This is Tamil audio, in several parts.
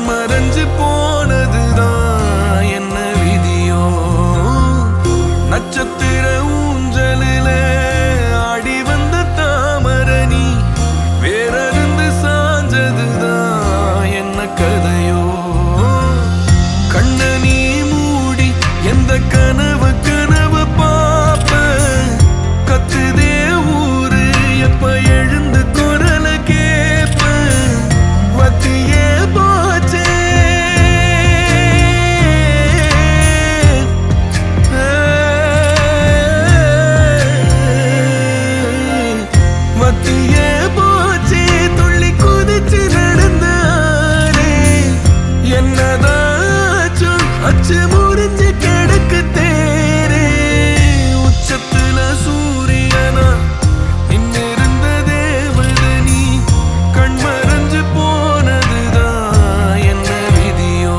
கண்மறைஞ்சு போனதுதான் என்ன விதியோ நட்சத்திர ஊஞ்சலில ஆடி வந்த தாமரணி வேறருந்து சாஞ்சதுதான் என்ன கதையோ கண்ண நீ மூடி எந்த கனவு கனவு பாப்ப கத்துதே ஊரு எப்ப எழுந்து குரல கேப்ப வத்தியே போச்சே வத்தியே போச்சே துள்ளி குதிச்சு நடந்தாரே என்னதாச்சும் அச்சு முறிஞ்சு கிடக்கு தேரே உச்சத்துல சூரியனா நின்னிருந்த தேவதனி கண்மறைஞ்சு போனதுதான் என்ன விதியோ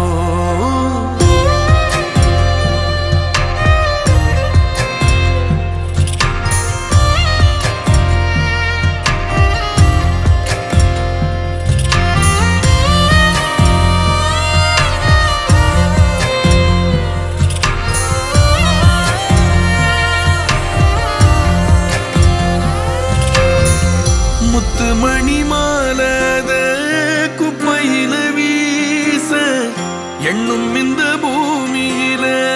முத்து மணி மாலத குப்பையில வீச எண்ணும் இந்த பூமியில